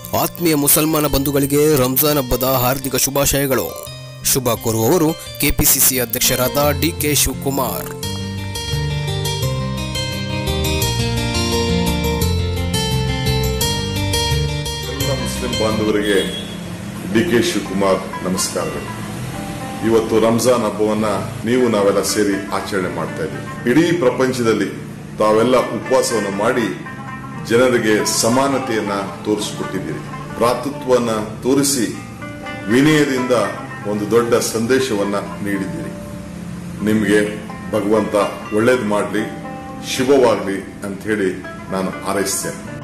ಆತ್ಮೀಯ ಮುಸಲ್ಮಾನ ಬಂಧುಗಳಿಗೆ ರಂಜಾನ್ ಹಬ್ಬದ ಹಾರ್ದಿಕ ಶುಭಾಶಯಗಳು ಶುಭ ಕೋರುವವರು ಕೆಪಿಸಿಸಿ ಅಧ್ಯಕ್ಷರಾದ ಡಿಕೆ ಶಿವಕುಮಾರ್ ಎಲ್ಲ ಮುಸ್ಲಿಂ ಬಾಂಧವರಿಗೆ ಡಿ ಕೆ ಶಿವಕುಮಾರ್ ನಮಸ್ಕಾರಗಳು ಇವತ್ತು ರಂಜಾನ್ ಹಬ್ಬವನ್ನ ನೀವು ನಾವೆಲ್ಲ ಸೇರಿ ಆಚರಣೆ ಮಾಡ್ತಾ ಇದ್ದೀವಿ ಇಡೀ ಪ್ರಪಂಚದಲ್ಲಿ ತಾವೆಲ್ಲ ಉಪವಾಸವನ್ನು ಮಾಡಿ ಜನರಿಗೆ ಸಮಾನತೆಯನ್ನ ತೋರಿಸಿಕೊಟ್ಟಿದ್ದೀರಿ ಭ್ರಾತೃತ್ವವನ್ನ ತೋರಿಸಿ ವಿನಯದಿಂದ ಒಂದು ದೊಡ್ಡ ಸಂದೇಶವನ್ನ ನೀಡಿದ್ದೀರಿ ನಿಮಗೆ ಭಗವಂತ ಒಳ್ಳೇದು ಮಾಡಲಿ ಶುಭವಾಗಲಿ ಅಂತ ಹೇಳಿ ನಾನು ಹಾರೈಸ್ತೇನೆ